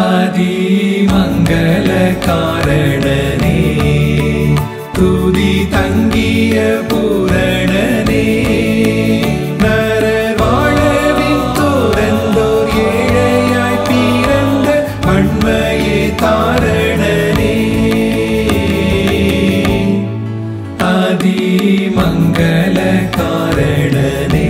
ஆதிமங்கல காரணனே துதி தங்கிய பூரணனே நரர் வாழவின் துறந்தோர் ஏழையாய் பிறந்த மண்மையே தாரணனே ஆதிமங்கல காரணனே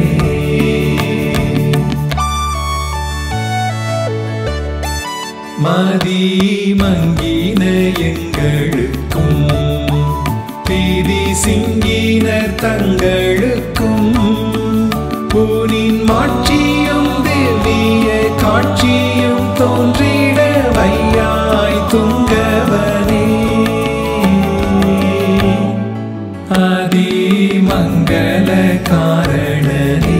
மதி மங்கின எங்களுக்கும் பீதி சிங்கின தங்களுக்கும் பூனின் மாட்சியும் திவ்ய காட்சியும் தோன்றிட வையாய் துங்கவனே ஆதிமங்கல காரணனே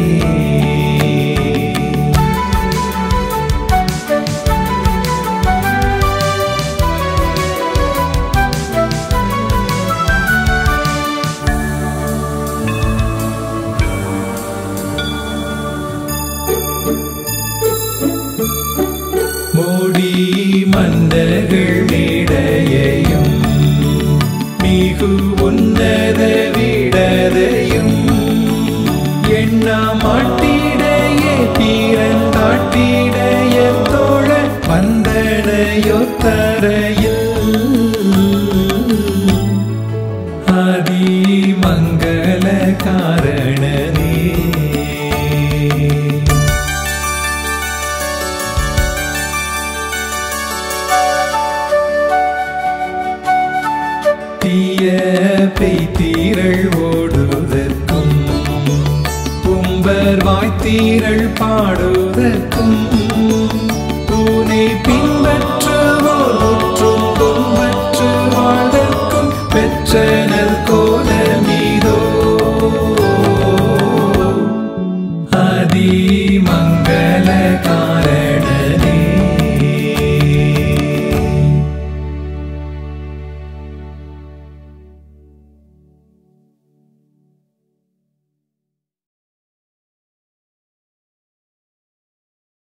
மூடி மன்னர்கள் மேடையையும் மிகு உன்னத விடதையும் எண்ணா மாட்டிடைய பிறந்தாட்டிடைய தோழ வந்தனையொத்தரையில் ஆதிமங்கல காரணனே தீய பெய்தீரள் ஓடுவதற்கும் கும்பர் வாய்த்தீரள் பாடுவதற்கும் பூனை பின்பற்ற